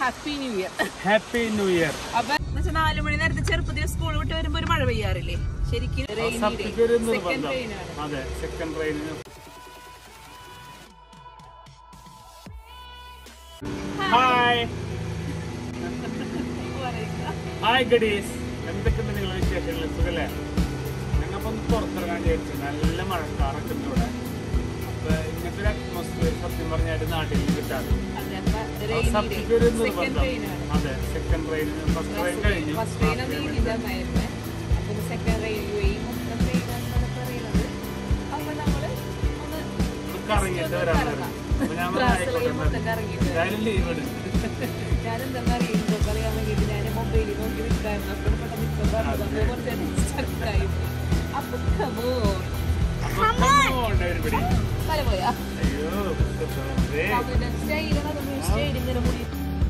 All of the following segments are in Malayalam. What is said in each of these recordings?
Happy new year happy new year അപ്പൊ എന്നുവെച്ചാൽ നാല് മണി നേരത്തെ ചെറുപ്പത്തിൽ സ്കൂൾ വിട്ട് വരുമ്പോ ഒരു മഴ പെയ്യാറില്ലേ ശരിക്കും സത്യത്തിൽ ഒരു സെക്കൻഡ് നിർബന്ധം റെയിൻ ആണ് അതെ സെക്കൻഡ് റെയിനിന് ഹായ് ഹായ് ഗഡീസ് എന്തൊക്കെയുണ്ട് നിങ്ങളുടെ വിശേഷങ്ങൾ സുഖല്ലേ ഞങ്ങൾക്ക് ഒന്ന് പുറത്തിറങ്ങാൻ വിചാരിച്ചു നല്ല മഴക്കാറൊക്കെ ഉണ്ട് ഇവിടെ അപ്പൊ ഇങ്ങനത്തെ ഒരു അറ്റ്മോസ്ഫിയർ സത്യം പറഞ്ഞാൽ നാട്ടിൽ കിട്ടാറ് അതെ, അപ്പൊ rainy day. സത്യത്തിൽ ഒരു Second നിർബന്ധം rain ആണ്. അതെ സെക്കൻഡ് റെയിനിന് ഫസ്റ്റ് റെയിൻ കഴിഞ്ഞു ഫസ്റ്റ് റെയിൻ ആണ് ഇതിന്റെ അമ്മായിരുന്നു അപ്പൊ സെക്കൻഡ് റെയിൻ യു എ മൊത്തം റെയിൻ ആണെന്നാണ് പറയുന്നത് അപ്പൊ നമ്മള് ഒന്ന് ഒന്ന് കറങ്ങിയിട്ട് വരാൻ അപ്പൊ ഞാൻ പറഞ്ഞു, ആയിക്കോട്ടെ ക്ലാസ്സിലേക്ക് മൊത്തം എന്നാല്. കറങ്ങിയിട്ട് എന്തായാലും ലീവ് എടുത്തു ഞാനെന്താ അറിയുമ്പോ പറയാൻ വേണ്ടിട്ട് ഞാൻ മൊബൈലിൽ നോക്കി നിൽക്കായിരുന്നു അപ്പോൾ പെട്ടെന്ന് ഇപ്പൊ പറഞ്ഞു അപ്പോൾ കുറച്ച് സ്റ്റക്കായി അപ്പൊ കമോ പരിപാടി തല പോയാ അയ്യോ കഷ്ടപ്പാടേ. അവന്റെ സ്റ്റൈലാണ് അതൊന്നും സ്റ്റൈൽ ഇങ്ങനെ മുടി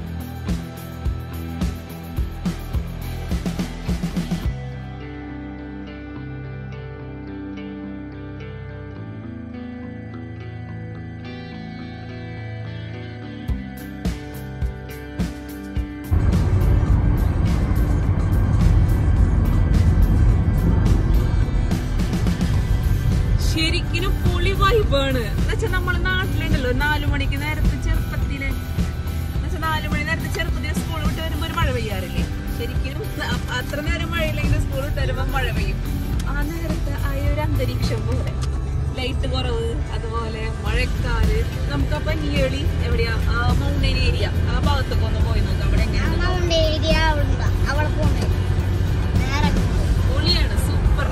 ശരിക്കും പൊളി വൈബാണ് എന്നുവെച്ചാൽ നമ്മളെ നാട്ടിലുണ്ടല്ലോ നാലു മണിക്ക് നേരത്തെ ചെറുപ്പത്തില് എന്നുവെച്ചാൽ നാലു മണി നേരത്തെ ചെറുപ്പത്തിൽ സ്കൂൾ വിട്ട് വരുമ്പോ ഒരു മഴ പെയ്യാറില്ലേ ശരിക്കും അ- അത്ര നേരം മഴയില്ലെങ്കിൽ സ്കൂൾ വിട്ട് വരുമ്പോ മഴ പെയ്യും ആ നേരത്തെ ആ ഒരു അന്തരീക്ഷം പോലെ ലൈറ്റ് കുറവ് അതുപോലെ മഴക്കാല് നമുക്കപ്പൊ നിയളി എവിടെയാ ആ മൗണ്ടൻ ഏരിയ ആ ഭാഗത്തൊക്കെ ഒന്ന് പോയി നോക്കാം അവിടെ എങ്ങനെയാണ് മൗണ്ട് ഏരിയ അവിടെ അവിടെ പോണേ നേരെ പൊളിയാണ് സൂപ്പർ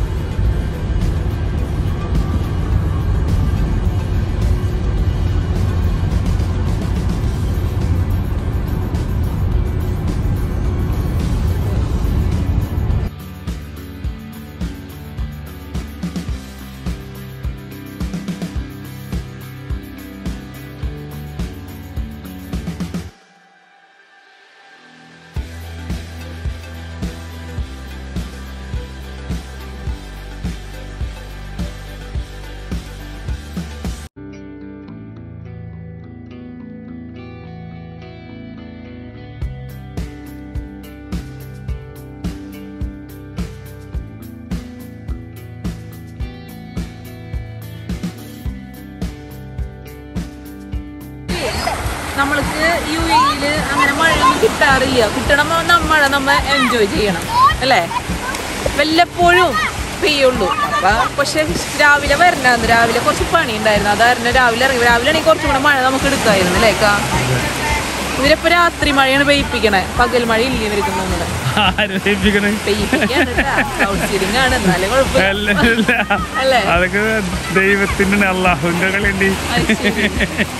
നമ്മൾക്ക് യു എയില് അങ്ങനെ മഴയൊന്നും കിട്ടാറില്ല കിട്ടണമോ നമ്മ മഴ നമ്മ എൻജോയ് ചെയ്യണം അല്ലേ വല്ലപ്പോഴും പെയ്യുള്ളൂ അപ്പൊ പക്ഷെ രാവിലെ വരണായിരുന്നു രാവിലെ കുറച്ച് പണി ഉണ്ടായിരുന്നു അതായിരുന്നു രാവിലെ ഇറങ്ങി രാവിലെ ആണെങ്കിൽ കുറച്ചും കൂടെ മഴ നമുക്ക് എടുക്കായിരുന്നു അല്ലേ കാ ഇവരിപ്പോ രാത്രി മഴയാണ് പെയ്യിപ്പിക്കണേ പകൽ മഴ ഇല്ല ഇവർക്ക് തോന്നുന്നത് ആര് ഏൽപ്പിക്കണേ? പെയ്യിപ്പിക്കാണ് സീലിംഗ് ആണ് എന്നാലും കുഴപ്പമില്ല അല്ല, അല്ല. അല്ലേ അതൊക്കെ ദൈവത്തിന്റെ അള്ളാഹുവിന്റെ കളിയുണ്ട് അത് ശരി.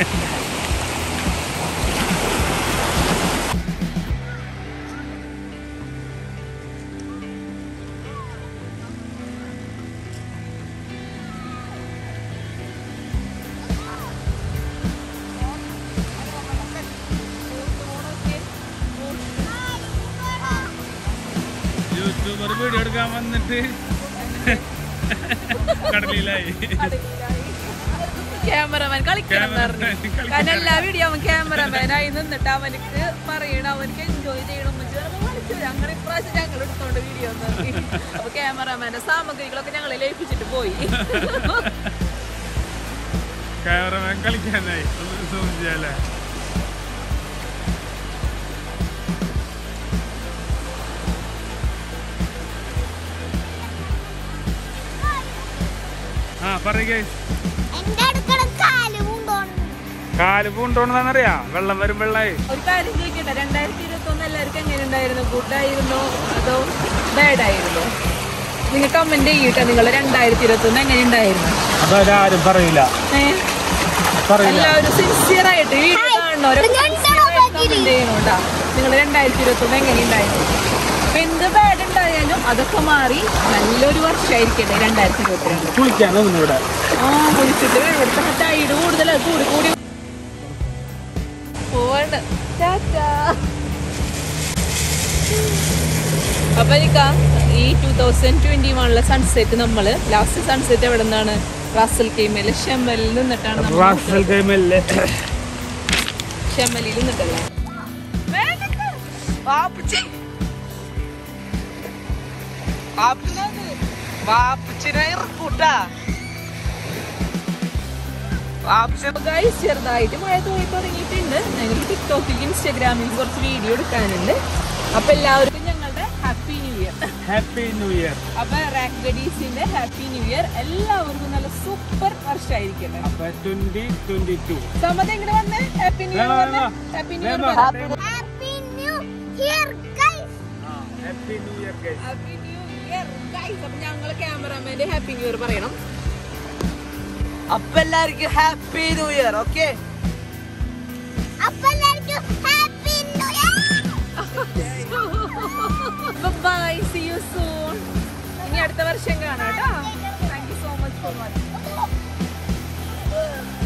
യൂട്യൂബർ വീഡിയോ എടുക്കാൻ വന്നിട്ട് കടലിലായി ക്യാമറമാൻ കളിക്കണം എന്ന് പറഞ്ഞു കളിക്കണം. കാരണം എല്ലാ വീഡിയോ അവൻ ക്യാമറമാനായി നിന്നിട്ട് അവനക്ക് പറയണം അവനക്ക് എൻജോയ് ചെയ്യണം എന്ന് വെച്ചാൽ അവൻ കളിച്ചു തരും. അങ്ങനെ ഇപ്രാവശ്യം ഞങ്ങൾ എടുത്തോണ്ട് വീഡിയോ അപ്പൊ ക്യാമറമാന്റെ സാമഗ്രികളൊക്കെ ഞങ്ങളെ ലയിപ്പിച്ചിട്ട് പോയി ക്യാമറമാൻ കളിക്കാനായി ഒന്ന് സൂം ചെയ്യാലേ ആ പറയുക എന്റെ അടുക്കള കാല് കൊണ്ടോണം കാല് പൂണ്ടോണെന്നറിയാ വെള്ളം വരും വെള്ളമായി ഒരു കാര്യം ചോദിക്കട്ടെ രണ്ടായിരത്തി ഇരുപത്തി ഒന്ന് എല്ലാവർക്കും എങ്ങനെ ഉണ്ടായിരുന്നു ഗുഡ് ആയിരുന്നോ അതോ ബാഡ് ആയിരുന്നോ നിങ്ങൾ കമന്റ് ചെയ്യട്ടെ നിങ്ങൾ രണ്ടായിരത്തി ഇരുപത്തി ഒന്ന് എങ്ങനെ ഉണ്ടായിരുന്നു അതാരും പറയില്ല ഏഹ് പറയില്ല എല്ലാവരും സിൻസിയർ ആയിട്ട് വീഡിയോ കാണുന്നവരൊക്കെ കമന്റ് ചെയ്യണോട്ടാ നിങ്ങൾ രണ്ടായിരത്തി ഇരുപത്തി ഒന്ന് എങ്ങനെയുണ്ടായിരുന്നു അപ്പൊ എന്ത് ബാഡ് ഉണ്ടായാലും അതൊക്കെ മാറി നല്ലൊരു വർഷമായിരിക്കട്ടെ രണ്ടായിരത്തി ഇരുപത്തിരണ്ട് കുളിക്കാനൊന്നും ഇവിടെ ആ കുളിച്ചിട്ട് ഇവിടുത്തെ ടൈഡ് കൂടുതൽ കൂടി കൂടി പോവാണ്ട് ടാറ്റാ അപ്പൊ എനിക്ക് ഈ ടൂ തൗസൻഡ് ട്വന്റി വണ്ണിലെ സൺസെറ്റ് നമ്മള് ലാസ്റ്റ് സൺസെറ്റ് എവിടെ നിന്നാണ് റാസൽ കെയ്മയിലെ ഷെമലിൽ നിന്നിട്ടാണ് നമ്മൾ റാസൽ ഗെയിമല്ലേ ഷെമലിൽ നിന്നിട്ടല്ലേ വാപ്പച്ചി വാപ്പച്ചിനെ ഇറക്കൂട്ടാ വാപ്പച്ചി ഗൈസ് ചെറുതായിട്ട് മഴ തൂങ്ങി തുടങ്ങിയിട്ടുണ്ട് ഞങ്ങൾക്ക് ടിക്ടോക്കിൽ ഇൻസ്റ്റാഗ്രാമിൽ കുറച്ച് വീഡിയോ എടുക്കാനുണ്ട് അപ്പൊ എല്ലാവർക്കും ഞങ്ങളുടെ happy new year happy new year അപ്പൊ റാക്ക് ഗഡീസിന്റെ ഹാപ്പി ന്യൂ ഇയർ എല്ലാവർക്കും നല്ല സൂപ്പർ വർഷമായിരിക്കട്ടെ അപ്പൊ ട്വന്റി ട്വന്റി ടു സമത എങ്ങനെ വന്നേ ഹാപ്പി ന്യൂ ഇയർ വേഗം, വന്നേ വേഗം. ഹാപ്പി ന്യൂ ഇയർ വേഗം. Happy new year guys happy new year guys happy new year guys അപ്പൊ ഞങ്ങള് ക്യാമറാമാന്റെ ഹാപ്പി ന്യൂ ഇയർ പറയണം അപ്പൊ എല്ലാവർക്കും ഹാപ്പി ന്യൂ ഇയർ ഓക്കെ അപ്പൊ എല്ലാവർക്കും happy new year bye see you soon ഇനി അടുത്ത വർഷം കാണാം കേട്ടോ thank you so much for watching